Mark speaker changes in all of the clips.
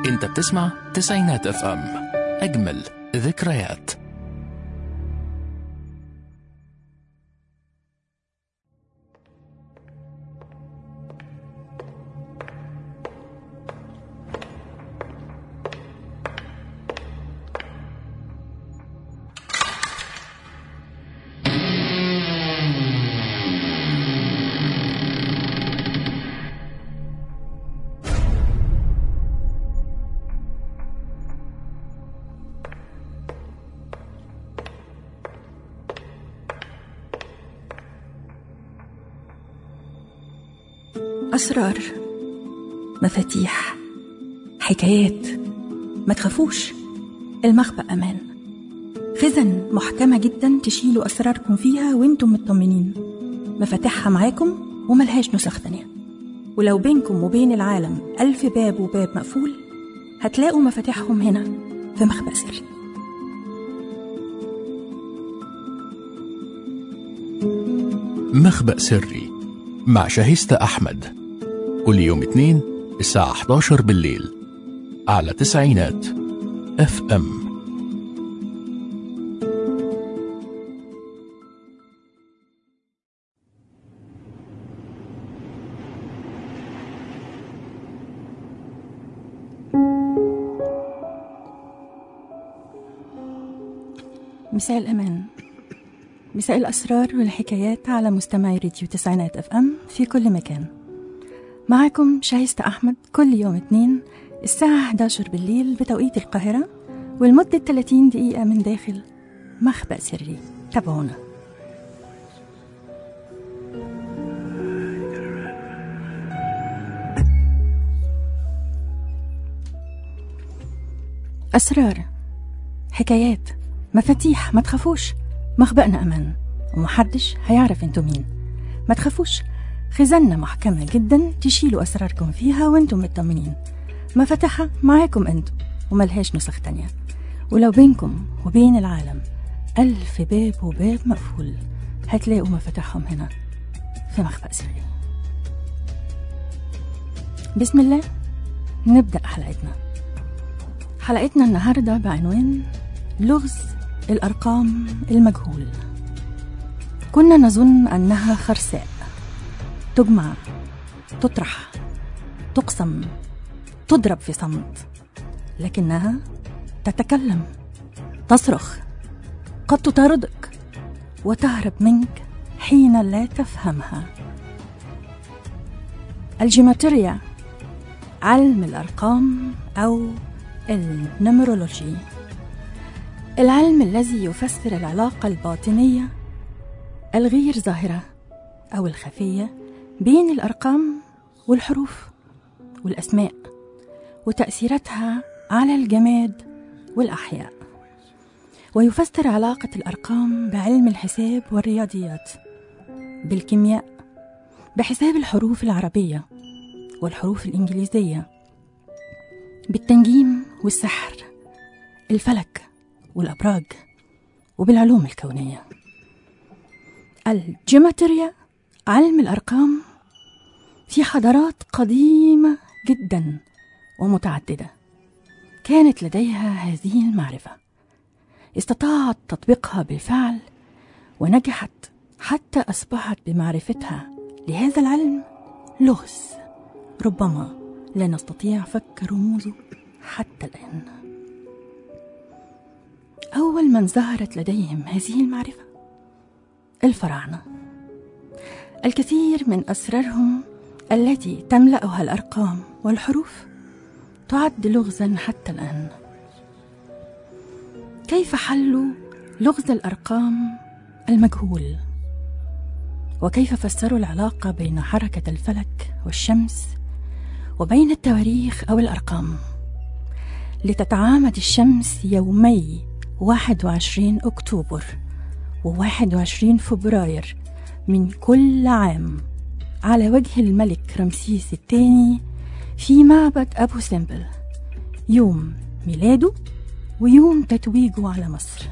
Speaker 1: انت بتسمع تسعينات اف ام اجمل ذكريات
Speaker 2: أسرار مفاتيح حكايات ما تخافوش المخبأ أمان خزن محكمة جدا تشيلوا أسراركم فيها وانتم مطمنين مفاتيحها معاكم وملهاش نسخ تانية ولو بينكم وبين العالم ألف باب وباب مقفول هتلاقوا مفاتيحهم هنا في مخبأ سري
Speaker 1: مخبأ سري مع شاهستة أحمد كل يوم اثنين الساعة 11 بالليل على تسعينات اف ام
Speaker 2: مساء الأمان مساء الأسرار والحكايات على مستمعي راديو تسعينات اف ام في كل مكان معكم شايستة أحمد كل يوم اثنين الساعة 11 بالليل بتوقيت القاهرة ولمدة 30 دقيقة من داخل مخبأ سري تابعونا أسرار حكايات مفاتيح ما تخافوش مخبأنا أمان ومحدش هيعرف انتوا مين ما تخافوش خزانة محكمة جدا تشيلوا أسراركم فيها وانتم مطمنين مفاتيحها معاكم انتوا وملهاش نسخ تانية ولو بينكم وبين العالم ألف باب وباب مقفول هتلاقوا مفاتيحهم هنا في مخبأ سري بسم الله نبدأ حلقتنا حلقتنا النهاردة بعنوان لغز الأرقام المجهول كنا نظن أنها خرساء تجمع تطرح تقسم تضرب في صمت لكنها تتكلم تصرخ قد تطاردك وتهرب منك حين لا تفهمها الجيماتريا علم الأرقام أو النمرولوجي العلم الذي يفسر العلاقة الباطنية الغير ظاهرة أو الخفية بين الأرقام والحروف والأسماء وتأثيراتها على الجماد والأحياء ويفسر علاقة الأرقام بعلم الحساب والرياضيات بالكيمياء بحساب الحروف العربية والحروف الإنجليزية بالتنجيم والسحر الفلك والأبراج وبالعلوم الكونية الجيومتريا علم الأرقام في حضارات قديمة جدا ومتعددة كانت لديها هذه المعرفة استطاعت تطبيقها بالفعل ونجحت حتى أصبحت بمعرفتها لهذا العلم لغز ربما لا نستطيع فك رموزه حتى الآن أول من ظهرت لديهم هذه المعرفة الفراعنة الكثير من أسرارهم التي تملأها الأرقام والحروف تعد لغزا حتى الآن كيف حلوا لغز الأرقام المجهول وكيف فسروا العلاقة بين حركة الفلك والشمس وبين التواريخ أو الأرقام لتتعامد الشمس يومي 21 أكتوبر و21 فبراير من كل عام على وجه الملك رمسيس الثاني في معبد أبو سمبل يوم ميلاده ويوم تتويجه على مصر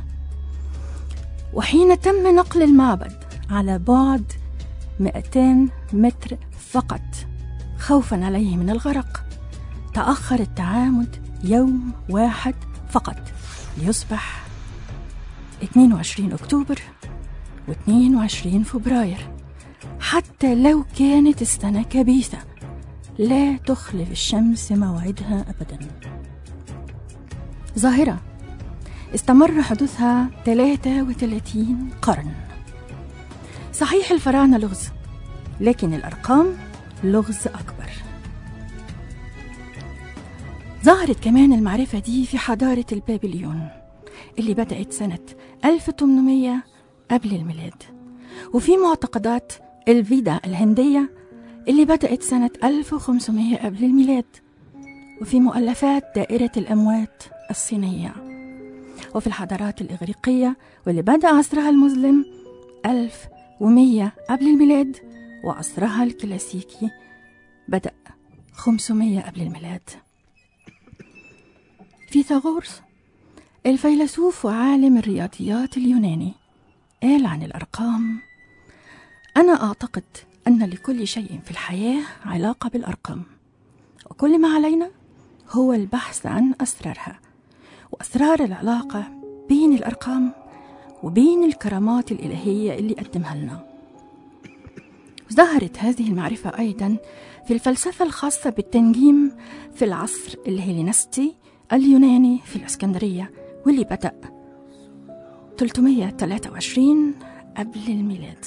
Speaker 2: وحين تم نقل المعبد على بعد 200 متر فقط خوفا عليه من الغرق تأخر التعامد يوم واحد فقط ليصبح 22 أكتوبر و22 فبراير حتى لو كانت السنة كبيسة لا تخلف الشمس موعدها أبدا ظاهرة استمر حدوثها 33 قرن صحيح الفراعنة لغز لكن الأرقام لغز أكبر ظهرت كمان المعرفة دي في حضارة البابليون اللي بدأت سنة 1800 قبل الميلاد وفي معتقدات الفيدا الهندية اللي بدأت سنة 1500 قبل الميلاد وفي مؤلفات دائرة الأموات الصينية وفي الحضارات الإغريقية واللي بدأ عصرها المظلم 1100 قبل الميلاد وعصرها الكلاسيكي بدأ 500 قبل الميلاد فيثاغورس الفيلسوف وعالم الرياضيات اليوناني قال عن الأرقام أنا أعتقد أن لكل شيء في الحياة علاقة بالأرقام وكل ما علينا هو البحث عن أسرارها وأسرار العلاقة بين الأرقام وبين الكرامات الإلهية اللي قدمها لنا ظهرت هذه المعرفة أيضا في الفلسفة الخاصة بالتنجيم في العصر الهيلينستي اليوناني في الإسكندرية واللي بدأ 323 قبل الميلاد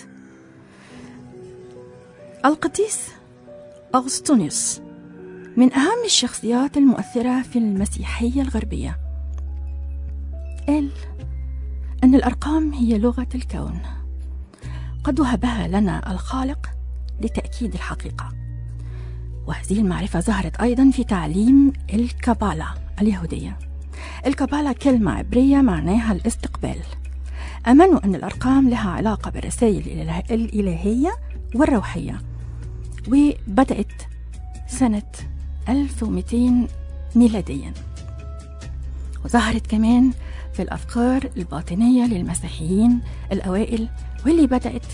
Speaker 2: القديس أغسطونيوس من أهم الشخصيات المؤثرة في المسيحية الغربية قال أن الأرقام هي لغة الكون قد وهبها لنا الخالق لتأكيد الحقيقة وهذه المعرفة ظهرت أيضا في تعليم الكابالا اليهودية الكابالا كلمة عبرية معناها الاستقبال آمنوا أن الأرقام لها علاقة بالرسائل الإلهية والروحية وبدأت سنة 1200 ميلاديا وظهرت كمان في الأفكار الباطنية للمسيحيين الأوائل واللي بدأت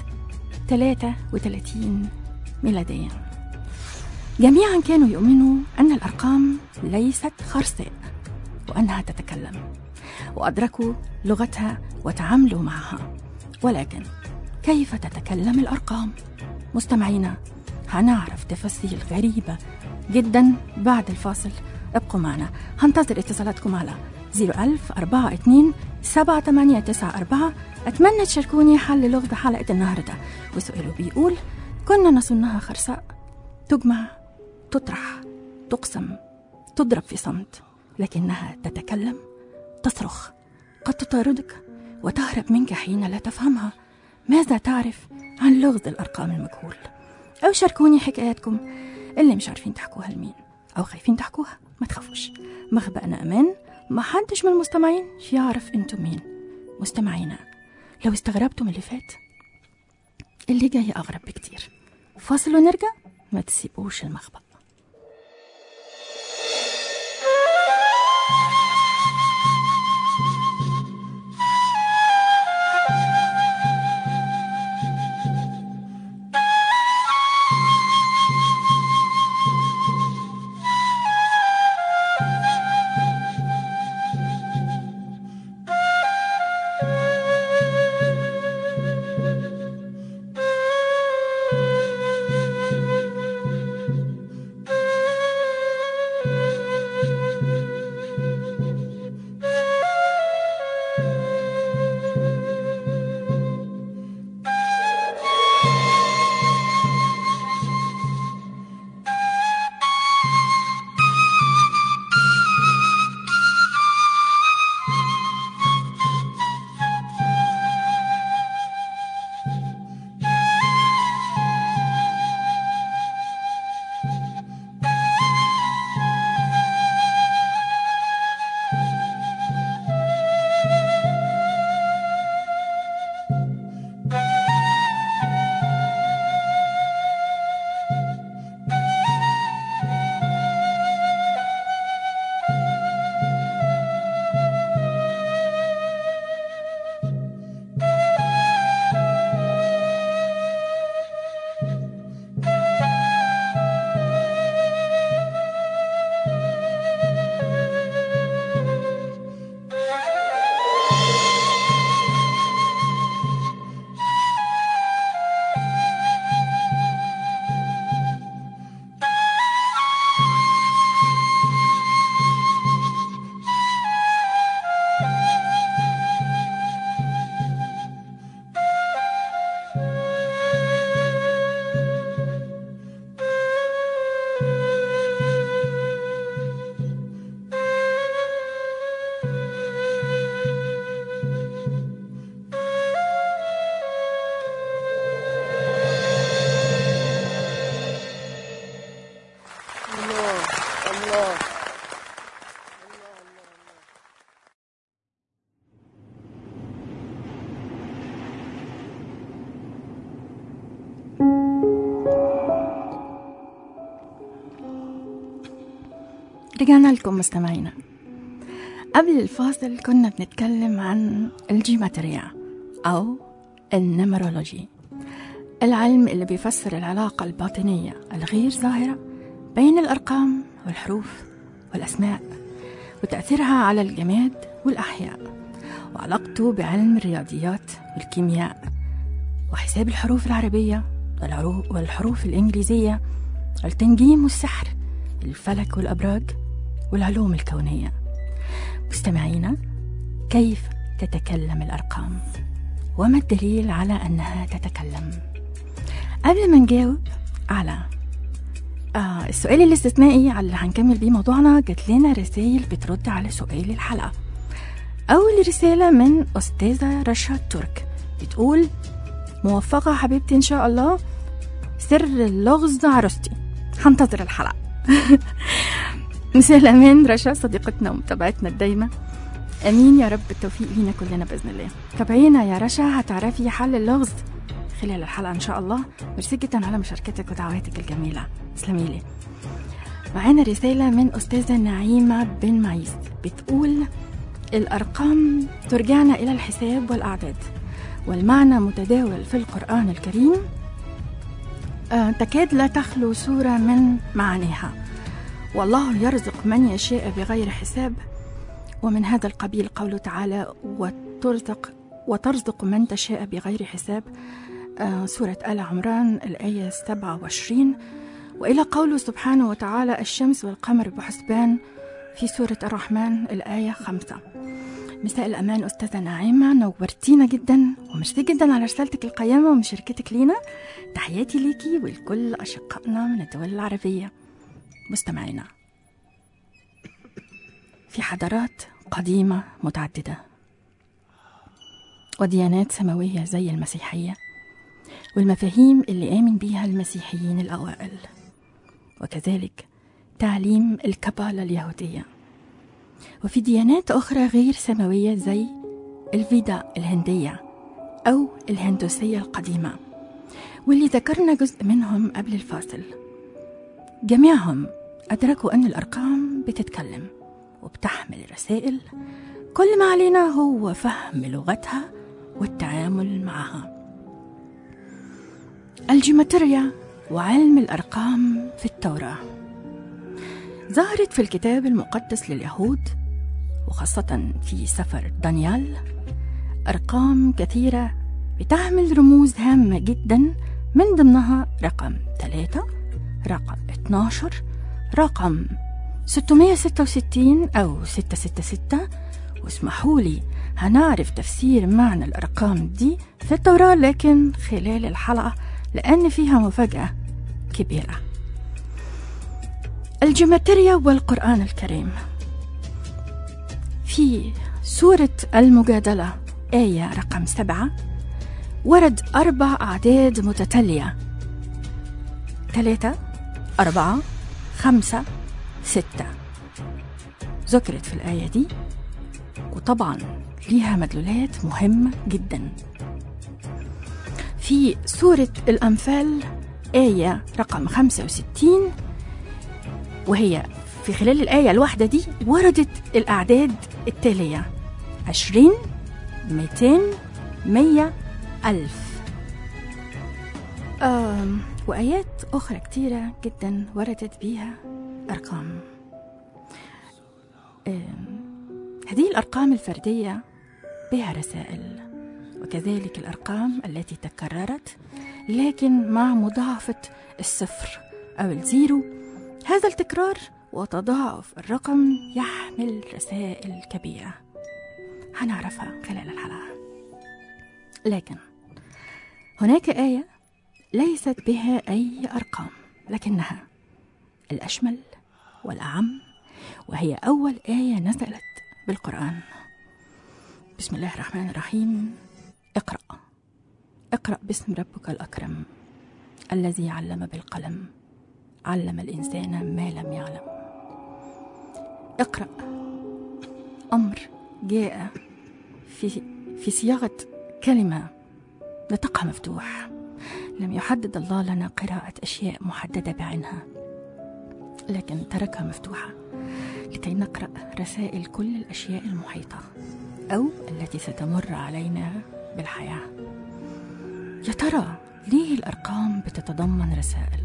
Speaker 2: 33 ميلاديا جميعا كانوا يؤمنوا أن الأرقام ليست خرساء وأنها تتكلم وأدركوا لغتها وتعاملوا معها ولكن كيف تتكلم الأرقام؟ مستمعينا هنعرف تفاصيل غريبة جدا بعد الفاصل ابقوا معنا هنتظر اتصالاتكم على 01000 42 7894 أتمنى تشاركوني حل لغز حلقة النهاردة وسؤاله بيقول كنا نظنها خرساء تجمع تطرح تقسم تضرب في صمت لكنها تتكلم تصرخ قد تطاردك وتهرب منك حين لا تفهمها ماذا تعرف عن لغز الأرقام المجهول أو شاركوني حكاياتكم اللي مش عارفين تحكوها لمين أو خايفين تحكوها ما تخافوش مخبأنا أمان ما حدش من المستمعين يعرف انتم مين مستمعينا لو استغربتوا من اللي فات اللي جاي أغرب بكتير فاصل ونرجع ما تسيبوش المخبأ رجعنا لكم مستمعينا قبل الفاصل كنا بنتكلم عن الجيماتريا أو النمرولوجي العلم اللي بيفسر العلاقة الباطنية الغير ظاهرة بين الأرقام والحروف والأسماء وتأثيرها على الجماد والأحياء وعلاقته بعلم الرياضيات والكيمياء وحساب الحروف العربية والعرو- والحروف الإنجليزية التنجيم والسحر الفلك والأبراج والعلوم الكونية مستمعينا كيف تتكلم الأرقام وما الدليل على أنها تتكلم قبل ما نجاوب على آه السؤال الاستثنائي على اللي هنكمل بيه موضوعنا جات لنا رسائل بترد على سؤال الحلقة أول رسالة من أستاذة رشا ترك بتقول موفقة حبيبتي إن شاء الله سر اللغز عروستي هنتظر الحلقة رسالة من رشا صديقتنا ومتابعتنا الدايمة امين يا رب التوفيق لينا كلنا باذن الله تابعينا يا رشا هتعرفي حل اللغز خلال الحلقه ان شاء الله ميرسي جدا على مشاركتك ودعواتك الجميله تسلمي لي معانا رساله من استاذه نعيمه بن معيز بتقول الارقام ترجعنا الى الحساب والاعداد والمعنى متداول في القران الكريم آه، تكاد لا تخلو سوره من معانيها والله يرزق من يشاء بغير حساب ومن هذا القبيل قوله تعالى وترزق وترزق من تشاء بغير حساب آه، سورة آل عمران الآية 27 وإلى قوله سبحانه وتعالى الشمس والقمر بحسبان في سورة الرحمن الآية 5 مساء الأمان أستاذة نعيمة نورتينا جدا وميرسي جدا على رسالتك القيمة ومشاركتك لينا تحياتي ليكي ولكل أشقائنا من الدول العربية مستمعينا في حضارات قديمة متعددة وديانات سماوية زي المسيحية والمفاهيم اللي آمن بيها المسيحيين الأوائل وكذلك تعليم الكبالة اليهودية وفي ديانات أخرى غير سماوية زي الفيدا الهندية أو الهندوسية القديمة واللي ذكرنا جزء منهم قبل الفاصل جميعهم أدركوا أن الأرقام بتتكلم وبتحمل رسائل كل ما علينا هو فهم لغتها والتعامل معها الجيومتريا وعلم الأرقام في التوراة ظهرت في الكتاب المقدس لليهود وخاصة في سفر دانيال أرقام كثيرة بتحمل رموز هامة جدا من ضمنها رقم 3 رقم 12 رقم 666 أو 666 واسمحوا لي هنعرف تفسير معنى الأرقام دي في التوراة لكن خلال الحلقة لأن فيها مفاجأة كبيرة الجيومتريا والقرآن الكريم في سورة المجادلة آية رقم سبعة ورد أربع أعداد متتالية ثلاثة أربعة خمسة ستة ذكرت في الآية دي وطبعا ليها مدلولات مهمة جدا في سورة الأنفال آية رقم 65 وهي في خلال الآية الواحدة دي وردت الأعداد التالية عشرين ميتين مية ألف آم وآيات أخرى كتيرة جدا وردت بيها أرقام آم، هذه الأرقام الفردية بها رسائل وكذلك الأرقام التي تكررت لكن مع مضاعفة الصفر أو الزيرو هذا التكرار وتضاعف الرقم يحمل رسائل كبيرة هنعرفها خلال الحلقة لكن هناك آية ليست بها أي أرقام لكنها الأشمل والأعم وهي أول آية نزلت بالقرآن بسم الله الرحمن الرحيم اقرأ اقرأ باسم ربك الأكرم الذي علم بالقلم علم الإنسان ما لم يعلم اقرأ أمر جاء في في صياغة كلمة نطقها مفتوح لم يحدد الله لنا قراءة أشياء محددة بعينها لكن تركها مفتوحة لكي نقرأ رسائل كل الأشياء المحيطة أو التي ستمر علينا بالحياة يا ترى ليه الأرقام بتتضمن رسائل؟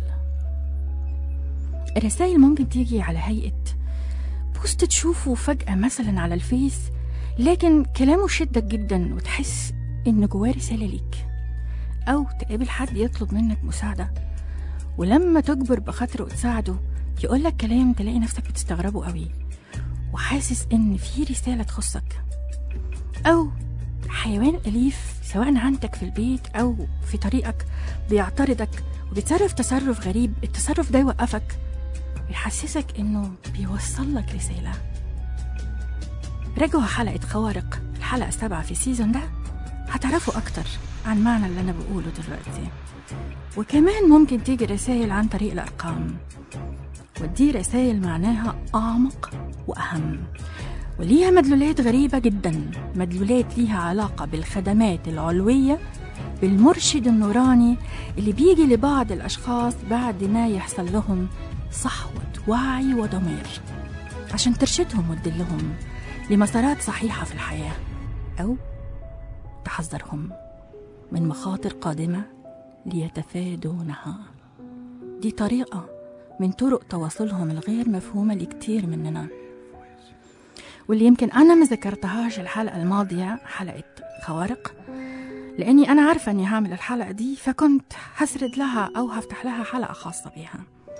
Speaker 2: الرسائل ممكن تيجي على هيئة بوست تشوفه فجأة مثلا على الفيس لكن كلامه شدك جدا وتحس إن جواه رسالة ليك أو تقابل حد يطلب منك مساعدة ولما تجبر بخاطره وتساعده يقولك كلام تلاقي نفسك بتستغربه قوي وحاسس إن في رسالة تخصك أو حيوان أليف سواء عندك في البيت أو في طريقك بيعترضك وبيتصرف تصرف غريب التصرف ده يوقفك ويحسسك إنه بيوصل لك رسالة راجعوا حلقة خوارق الحلقة السابعة في السيزون ده هتعرفوا أكتر عن معنى اللي أنا بقوله دلوقتي وكمان ممكن تيجي رسائل عن طريق الأرقام ودي رسائل معناها أعمق وأهم وليها مدلولات غريبة جدا مدلولات ليها علاقة بالخدمات العلوية بالمرشد النوراني اللي بيجي لبعض الأشخاص بعد ما يحصل لهم صحوة وعي وضمير عشان ترشدهم وتدلهم لمسارات صحيحة في الحياة أو تحذرهم من مخاطر قادمة ليتفادونها دي طريقة من طرق تواصلهم الغير مفهومة لكتير مننا واللي يمكن أنا ما ذكرتهاش الحلقة الماضية حلقة خوارق لأني أنا عارفة أني هعمل الحلقة دي فكنت هسرد لها أو هفتح لها حلقة خاصة بيها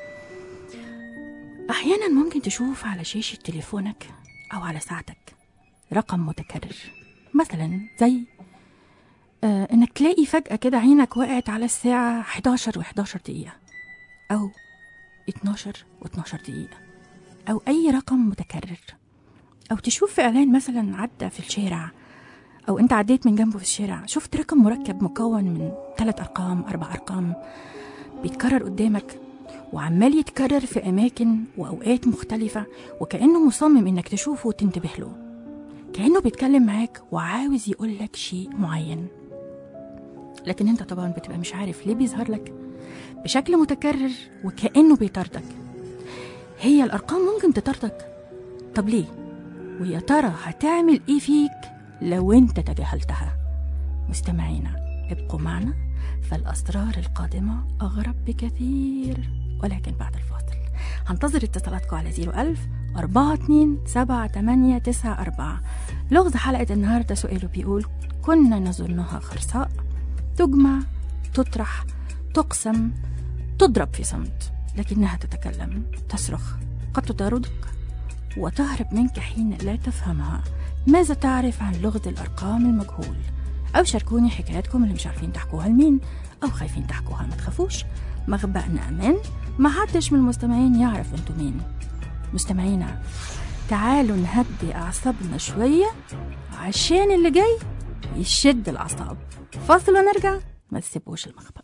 Speaker 2: أحيانا ممكن تشوف على شاشة تليفونك أو على ساعتك رقم متكرر مثلا زي آه إنك تلاقي فجأة كده عينك وقعت على الساعة 11 و11 دقيقة أو 12 و12 دقيقة أو أي رقم متكرر أو تشوف في إعلان مثلا عدى في الشارع أو أنت عديت من جنبه في الشارع شفت رقم مركب مكون من ثلاث أرقام أربع أرقام بيتكرر قدامك وعمال يتكرر في أماكن وأوقات مختلفة وكأنه مصمم إنك تشوفه وتنتبه له كأنه بيتكلم معاك وعاوز يقولك شيء معين لكن انت طبعا بتبقى مش عارف ليه بيظهر لك بشكل متكرر وكأنه بيطاردك هي الأرقام ممكن تطاردك طب ليه؟ ويا ترى هتعمل ايه فيك لو انت تجاهلتها مستمعينا ابقوا معنا فالأسرار القادمة أغرب بكثير ولكن بعد الفاصل هنتظر اتصالاتكم على 01000 42 7 8 9 4 لغز حلقة النهاردة سؤاله بيقول كنا نظنها خرصاء تجمع تطرح تقسم تضرب في صمت لكنها تتكلم تصرخ قد تطاردك وتهرب منك حين لا تفهمها ماذا تعرف عن لغز الأرقام المجهول أو شاركوني حكاياتكم اللي مش عارفين تحكوها لمين أو خايفين تحكوها ما تخافوش مخبأنا أمان ما حدش من المستمعين يعرف انتوا مين مستمعينا تعالوا نهدي أعصابنا شوية عشان اللي جاي يشد الأعصاب فاصل ونرجع ما تسيبوش المخبأ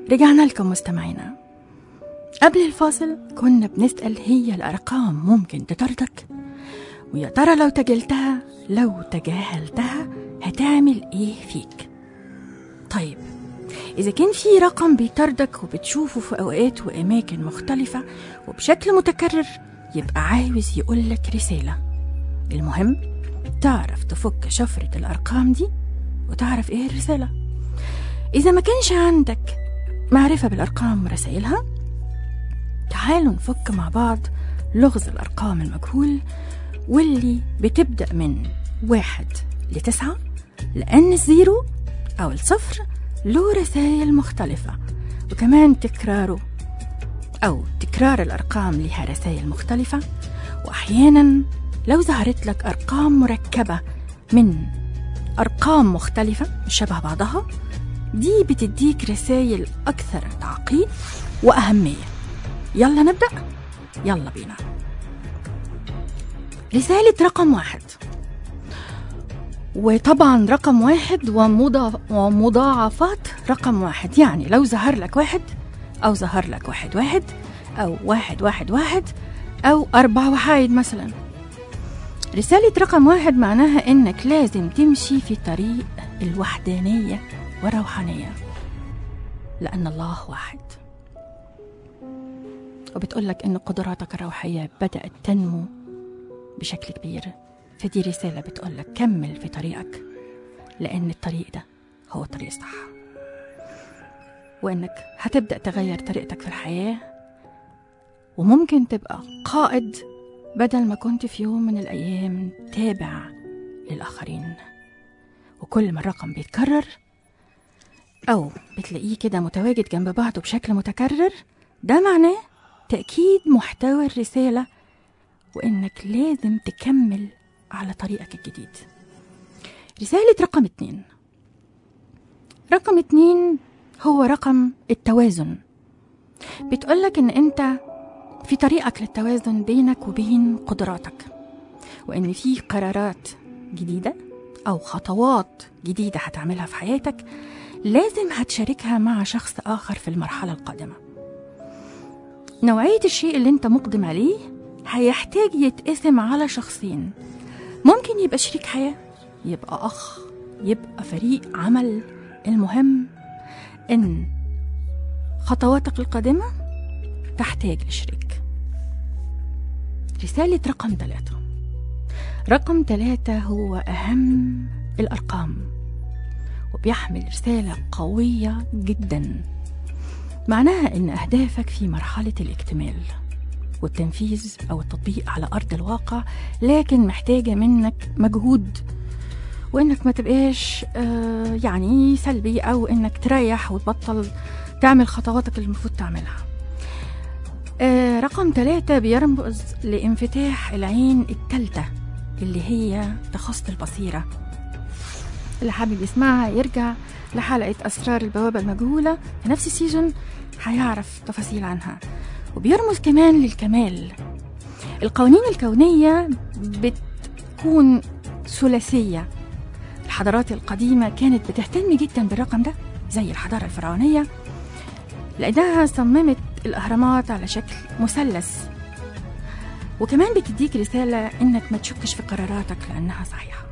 Speaker 2: رجعنا لكم مستمعينا قبل الفاصل كنا بنسأل هي الأرقام ممكن تطردك ويا ترى لو تجلتها لو تجاهلتها هتعمل ايه فيك طيب إذا كان في رقم بيطاردك وبتشوفه في أوقات وأماكن مختلفة وبشكل متكرر يبقى عاوز يقولك رسالة المهم تعرف تفك شفرة الأرقام دي وتعرف إيه الرسالة إذا ما كانش عندك معرفة بالأرقام ورسائلها تعالوا نفك مع بعض لغز الأرقام المجهول واللي بتبدأ من واحد لتسعة لأن الزيرو أو الصفر له رسائل مختلفة وكمان تكراره أو تكرار الأرقام لها رسائل مختلفة وأحيانا لو ظهرت لك أرقام مركبة من أرقام مختلفة مش شبه بعضها دي بتديك رسائل أكثر تعقيد وأهمية يلا نبدأ يلا بينا رسالة رقم واحد وطبعا رقم واحد ومضا- ومضاعفات رقم واحد يعني لو ظهر لك واحد أو ظهر لك واحد واحد أو واحد واحد واحد أو أربع وحايد مثلا رسالة رقم واحد معناها إنك لازم تمشي في طريق الوحدانية والروحانية لأن الله واحد وبتقولك إن قدراتك الروحية بدأت تنمو بشكل كبير فدي رسالة بتقولك كمل في طريقك لأن الطريق ده هو الطريق الصح وإنك هتبدأ تغير طريقتك في الحياة وممكن تبقى قائد بدل ما كنت في يوم من الأيام تابع للآخرين وكل ما الرقم بيتكرر أو بتلاقيه كده متواجد جنب بعضه بشكل متكرر ده معناه تأكيد محتوى الرسالة وإنك لازم تكمل على طريقك الجديد رسالة رقم اتنين رقم اتنين هو رقم التوازن بتقولك إن أنت في طريقك للتوازن بينك وبين قدراتك وإن في قرارات جديدة أو خطوات جديدة هتعملها في حياتك لازم هتشاركها مع شخص آخر في المرحلة القادمة نوعية الشيء اللي انت مقدم عليه هيحتاج يتقسم على شخصين ممكن يبقى شريك حياة يبقى أخ يبقى فريق عمل المهم إن خطواتك القادمة تحتاج لشريك رسالة رقم ثلاثة رقم ثلاثة هو أهم الأرقام وبيحمل رسالة قوية جدا معناها إن أهدافك في مرحلة الاكتمال والتنفيذ أو التطبيق على أرض الواقع لكن محتاجة منك مجهود وإنك ما تبقاش آه، يعني سلبي أو إنك تريح وتبطل تعمل خطواتك اللي المفروض تعملها آه، رقم ثلاثة بيرمز لانفتاح العين التالتة اللي هي تخص البصيرة اللي حابب يسمعها يرجع لحلقة أسرار البوابة المجهولة في نفس السيزون هيعرف تفاصيل عنها وبيرمز كمان للكمال القوانين الكونية بتكون ثلاثية الحضارات القديمة كانت بتهتم جدا بالرقم ده زي الحضارة الفرعونية لأنها صممت الأهرامات على شكل مثلث وكمان بتديك رسالة إنك ما تشكش في قراراتك لأنها صحيحة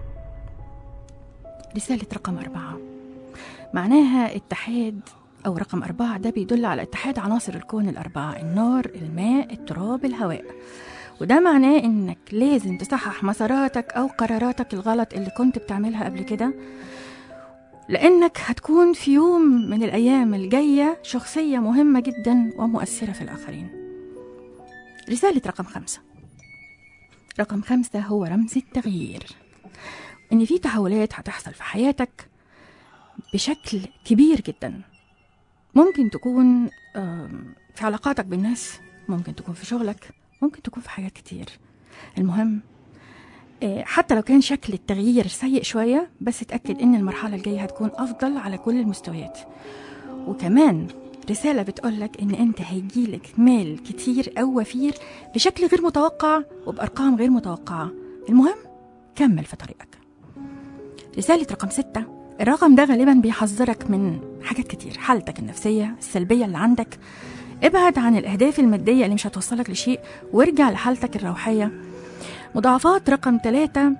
Speaker 2: رسالة رقم أربعة معناها اتحاد أو رقم أربعة ده بيدل على اتحاد عناصر الكون الأربعة النار الماء التراب الهواء وده معناه إنك لازم تصحح مساراتك أو قراراتك الغلط اللي كنت بتعملها قبل كده لأنك هتكون في يوم من الأيام الجاية شخصية مهمة جدا ومؤثرة في الآخرين رسالة رقم خمسة رقم خمسة هو رمز التغيير إن في تحولات هتحصل في حياتك بشكل كبير جدا ممكن تكون آم، في علاقاتك بالناس ممكن تكون في شغلك ممكن تكون في حاجات كتير المهم آه، حتى لو كان شكل التغيير سيء شوية بس اتأكد إن المرحلة الجاية هتكون أفضل على كل المستويات وكمان رسالة بتقولك إن أنت هيجيلك مال كتير أو وفير بشكل غير متوقع وبأرقام غير متوقعة المهم كمل في طريقك رسالة رقم ستة الرقم ده غالبا بيحذرك من حاجات كتير حالتك النفسية السلبية اللي عندك ابعد عن الأهداف المادية اللي مش هتوصلك لشيء وارجع لحالتك الروحية مضاعفات رقم ثلاثة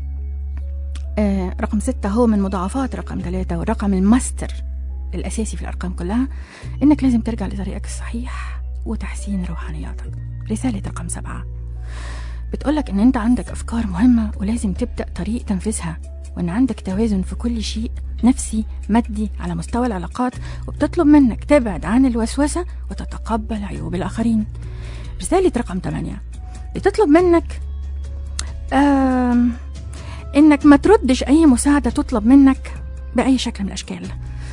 Speaker 2: آه رقم ستة هو من مضاعفات رقم ثلاثة والرقم الماستر الأساسي في الأرقام كلها إنك لازم ترجع لطريقك الصحيح وتحسين روحانياتك رسالة رقم سبعة بتقولك إن أنت عندك أفكار مهمة ولازم تبدأ طريق تنفيذها وإن عندك توازن في كل شيء نفسي مادي على مستوى العلاقات وبتطلب منك تبعد عن الوسوسة وتتقبل عيوب الآخرين رسالة رقم 8 بتطلب منك آم إنك ما تردش أي مساعدة تطلب منك بأي شكل من الأشكال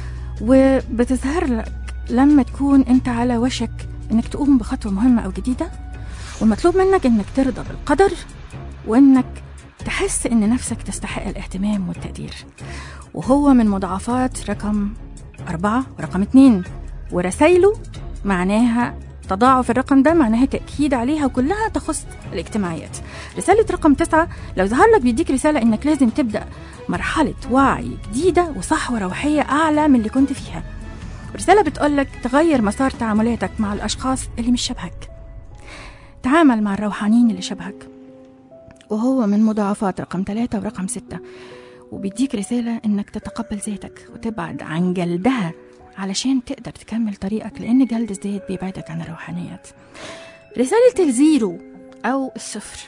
Speaker 2: وبتظهر لك لما تكون أنت على وشك إنك تقوم بخطوة مهمة أو جديدة والمطلوب منك إنك ترضى بالقدر وإنك تحس إن نفسك تستحق الاهتمام والتقدير وهو من مضاعفات رقم أربعة ورقم اتنين ورسايله معناها تضاعف الرقم ده معناها تأكيد عليها وكلها تخص الاجتماعيات رسالة رقم تسعة لو ظهر لك بيديك رسالة إنك لازم تبدأ مرحلة وعي جديدة وصحوة روحية أعلى من اللي كنت فيها رسالة بتقولك تغير مسار تعاملاتك مع الأشخاص اللي مش شبهك تعامل مع الروحانيين اللي شبهك وهو من مضاعفات رقم ثلاثة ورقم ستة وبيديك رسالة إنك تتقبل ذاتك وتبعد عن جلدها علشان تقدر تكمل طريقك لأن جلد الذات بيبعدك عن الروحانيات رسالة الزيرو أو الصفر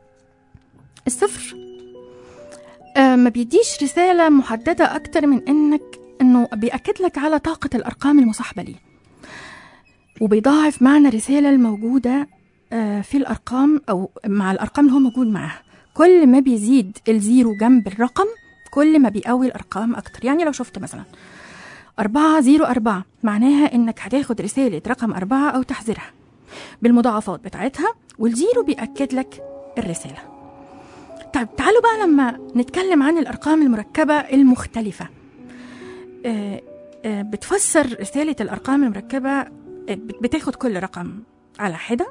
Speaker 2: الصفر آه ما بيديش رسالة محددة أكتر من إنك إنه بيأكد لك على طاقة الأرقام المصاحبة ليه وبيضاعف معنى الرسالة الموجودة آه في الأرقام أو مع الأرقام اللي هو موجود معاها كل ما بيزيد الزيرو جنب الرقم كل ما بيقوي الأرقام أكتر يعني لو شفت مثلا أربعة زيرو أربعة معناها إنك هتاخد رسالة رقم أربعة أو تحذيرها بالمضاعفات بتاعتها والزيرو بيأكد لك الرسالة طيب تعالوا بقى لما نتكلم عن الأرقام المركبة المختلفة آه آه بتفسر رسالة الأرقام المركبة آه بتاخد كل رقم على حدة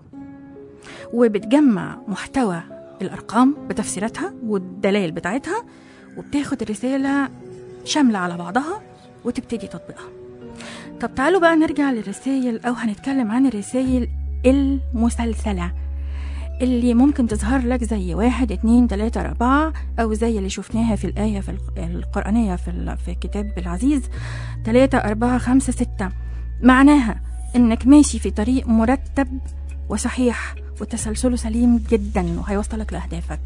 Speaker 2: وبتجمع محتوى الأرقام بتفسيراتها والدلائل بتاعتها وبتاخد الرسالة شاملة على بعضها وتبتدي تطبيقها طب تعالوا بقى نرجع للرسائل أو هنتكلم عن الرسائل المسلسلة اللي ممكن تظهر لك زي واحد اتنين تلاتة أربعة أو زي اللي شفناها في الآية في القرآنية في, في كتاب العزيز تلاتة أربعة خمسة ستة معناها إنك ماشي في طريق مرتب وصحيح وتسلسله سليم جدا وهيوصلك لأهدافك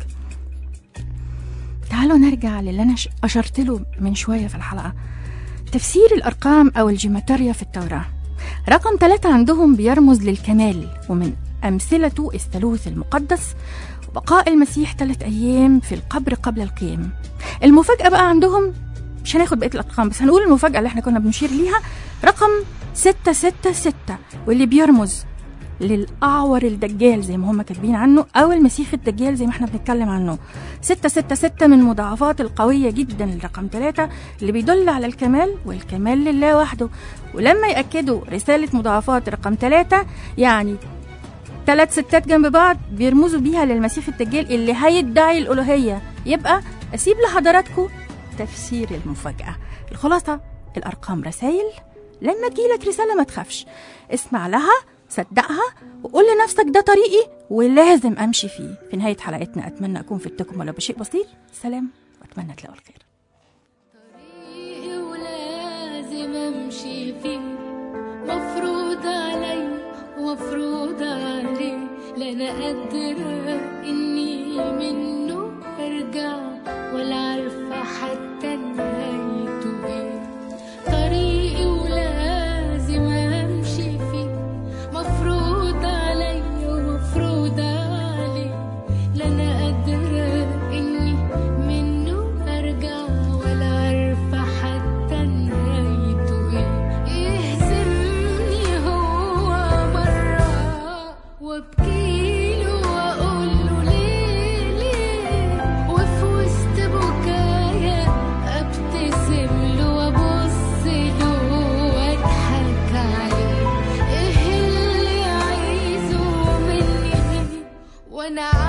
Speaker 2: تعالوا نرجع للي أنا أشرت له من شوية في الحلقة تفسير الأرقام أو الجيماتريا في التوراة رقم ثلاثة عندهم بيرمز للكمال ومن أمثلته الثالوث المقدس وبقاء المسيح ثلاث أيام في القبر قبل القيام المفاجأة بقى عندهم مش هناخد بقية الأرقام بس هنقول المفاجأة اللي احنا كنا بنشير ليها رقم ستة ستة ستة واللي بيرمز للأعور الدجال زي ما هم كاتبين عنه أو المسيح الدجال زي ما احنا بنتكلم عنه ستة ستة ستة من مضاعفات القوية جدا لرقم ثلاثة اللي بيدل على الكمال والكمال لله وحده ولما يأكدوا رسالة مضاعفات رقم ثلاثة يعني ثلاث ستات جنب بعض بيرمزوا بيها للمسيح الدجال اللي هيدعي الألوهية يبقى أسيب لحضراتكم تفسير المفاجأة الخلاصة الأرقام رسائل لما تجيلك رسالة ما تخافش اسمع لها صدقها وقول لنفسك ده طريقي ولازم امشي فيه في نهايه حلقتنا اتمنى اكون فدتكم ولو بشيء بسيط سلام واتمنى تلاقوا الخير
Speaker 3: طريقي ولازم امشي فيه مفروض علي ومفروض عليه لا انا قادرة اني منه ارجع ولا عارفة حتى نهايته ايه طريقي ولازم امشي فيه مفروض علي ومفروض عليه لا انا قادرة اني منه ارجع ولا عارفة حتى نهايته ايه يهزمني هو مرة وابكيله واقوله ليه ليه وفي وسط بكايا ابتسم له وابص له واضحك عليه ايه اللي عايزه مني وانا